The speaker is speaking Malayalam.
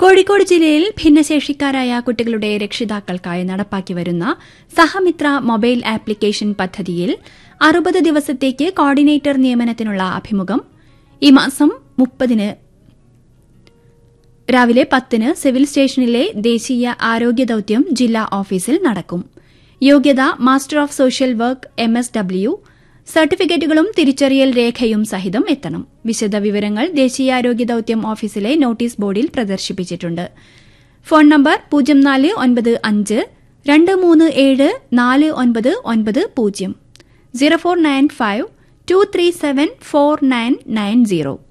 കോഴിക്കോട് ജില്ലയിൽ ഭിന്നശേഷിക്കാരായ കുട്ടികളുടെ രക്ഷിതാക്കൾക്കായി നടപ്പാക്കി വരുന്ന സഹമിത്ര മൊബൈൽ ആപ്ലിക്കേഷൻ പദ്ധതിയിൽ അറുപത് ദിവസത്തേക്ക് കോർഡിനേറ്റർ നിയമനത്തിനുള്ള അഭിമുഖം ഈ മാസം മുപ്പതിന് രാവിലെ പത്തിന് സിവിൽ സ്റ്റേഷനിലെ ദേശീയ ആരോഗ്യ ദൌത്യം ജില്ലാ ഓഫീസിൽ നടക്കും യോഗ്യത master of social work M S W സർട്ടിഫിക്കറ്റുകളും തിരിച്ചറിയൽ രേഖയും സഹിതം എത്തണം വിശദവിവരങ്ങൾ ദേശീയാരോഗ്യ ദൌത്യം ഓഫീസിലെ നോട്ടീസ് ബോർഡിൽ പ്രദർശിപ്പിച്ചിട്ടുണ്ട് ഫോൺ നമ്പർ പൂജ്യം നാല് ഒൻപത് അഞ്ച് രണ്ട് മൂന്ന് ഏഴ് നാല് ഒൻപത് ഒൻപത് പൂജ്യം zero four nine five two three seven four nine nine zero